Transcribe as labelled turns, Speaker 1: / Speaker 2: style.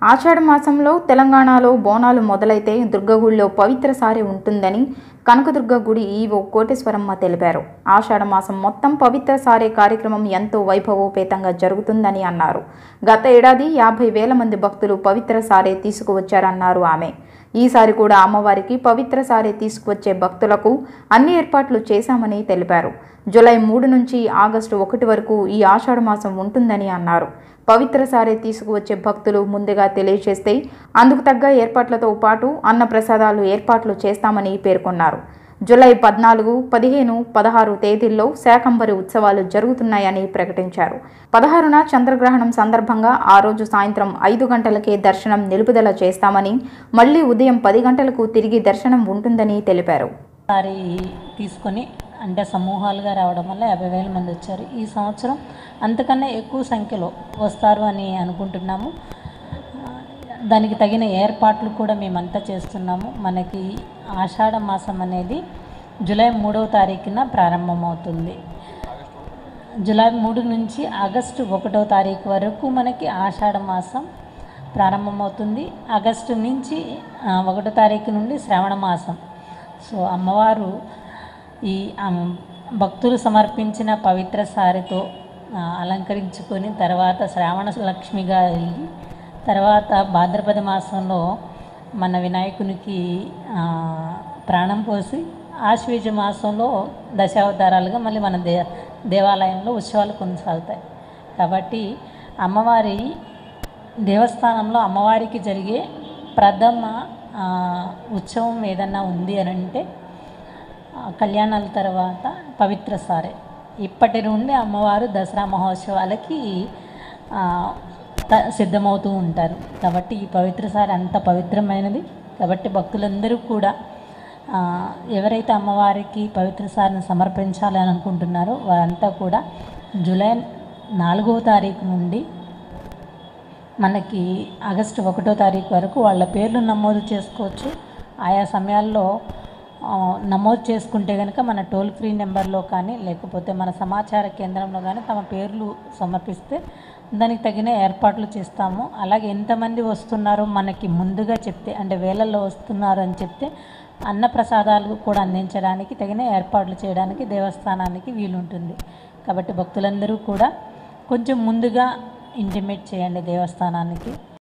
Speaker 1: ఆషాఢ మాసంలో తెలంగాణలో బోనాలు మొదలైతే దుర్గగుడిలో పవిత్ర సారి ఉంటుందని కనకదుర్గ గుడి ఈవో కోటేశ్వరమ్మ తెలిపారు ఆషాఢ మాసం మొత్తం పవిత్ర సారే కార్యక్రమం ఎంతో వైభవోపేతంగా జరుగుతుందని అన్నారు గత ఏడాది యాభై వేల మంది భక్తులు పవిత్ర సారే తీసుకువచ్చారన్నారు ఆమె ఈసారి కూడా అమ్మవారికి పవిత్ర సారే తీసుకువచ్చే భక్తులకు అన్ని ఏర్పాట్లు చేశామని తెలిపారు జూలై మూడు నుంచి ఆగస్టు ఒకటి వరకు ఈ ఆషాఢ మాసం ఉంటుందని అన్నారు పవిత్ర సారే తీసుకువచ్చే భక్తులు ముందుగా తెలియజేస్తే అందుకు తగ్గ ఏర్పాట్లతో పాటు అన్న ప్రసాదాలు ఏర్పాట్లు చేస్తామని పేర్కొన్నారు జూలై పద్నాలుగు పదిహేను పదహారు తేదీల్లో శాకంబరి ఉత్సవాలు జరుగుతున్నాయని ప్రకటించారు పదహారున చంద్రగ్రహణం సందర్భంగా ఆ రోజు సాయంత్రం ఐదు గంటలకే దర్శనం నిలుపుదల చేస్తామని మళ్లీ ఉదయం పది గంటలకు తిరిగి దర్శనం ఉంటుందని తెలిపారు
Speaker 2: సారి తీసుకొని అంటే సమూహాలుగా రావడం వల్ల యాభై వేల మంది వచ్చారు ఈ సంవత్సరం అంతకన్నా ఎక్కువ సంఖ్యలో వస్తారు అని అనుకుంటున్నాము దానికి తగిన ఏర్పాట్లు కూడా మేమంతా చేస్తున్నాము మనకి ఆషాఢ మాసం అనేది జూలై మూడవ తారీఖున ప్రారంభమవుతుంది జూలై మూడు నుంచి ఆగస్టు ఒకటో తారీఖు వరకు మనకి ఆషాఢ మాసం ప్రారంభమవుతుంది ఆగస్టు నుంచి ఆ, ఒకటో తారీఖు నుండి శ్రావణ మాసం సో అమ్మవారు ఈ అమ్, భక్తులు సమర్పించిన పవిత్ర సారితో ఆ, అలంకరించుకొని తర్వాత శ్రావణ లక్ష్మిగా వెళ్ళి తర్వాత భాద్రపద మాసంలో మన వినాయకునికి ఆ, ప్రాణం పోసి ఆశ్వీజ మాసంలో దశావతారాలుగా మళ్ళీ మన దే దేవాలయంలో ఉత్సవాలు కొనసాగుతాయి కాబట్టి అమ్మవారి దేవస్థానంలో అమ్మవారికి జరిగే ప్రథమ ఆ, ఉత్సవం ఏదన్నా ఉంది అని అంటే ఆ, కళ్యాణాల తర్వాత పవిత్ర సారే ఇప్పటి నుండి అమ్మవారు దసరా మహోత్సవాలకి ఆ, త- సిద్ధమవుతూ ఉంటారు కాబట్టి ఈ పవిత్ర సారి అంత పవిత్రమైనది కాబట్టి భక్తులందరూ కూడా ఆ, ఎవరైతే అమ్మవారికి పవిత్ర సారిని సమర్పించాలి అని అనుకుంటున్నారో వారంతా కూడా జూలై నాలుగవ తారీఖు నుండి మనకి ఆగస్టు ఒకటో తారీఖు వరకు వాళ్ళ పేర్లు నమోదు చేసుకోవచ్చు ఆయా సమయాల్లో ఆ, నమోదు చేసుకుంటే కనుక మన టోల్ ఫ్రీ నెంబర్లో కానీ లేకపోతే మన సమాచార కేంద్రంలో కానీ తమ పేర్లు సమర్పిస్తే దానికి తగిన ఏర్పాట్లు చేస్తాము అలాగే ఎంతమంది వస్తున్నారో మనకి ముందుగా చెప్తే అంటే వేలల్లో వస్తున్నారు అని చెప్తే అన్న ప్రసాదాలు కూడా అందించడానికి తగిన ఏర్పాట్లు చేయడానికి దేవస్థానానికి వీలుంటుంది కాబట్టి భక్తులందరూ కూడా కొంచెం ముందుగా ఇంటిమేట్ చేయండి దేవస్థానానికి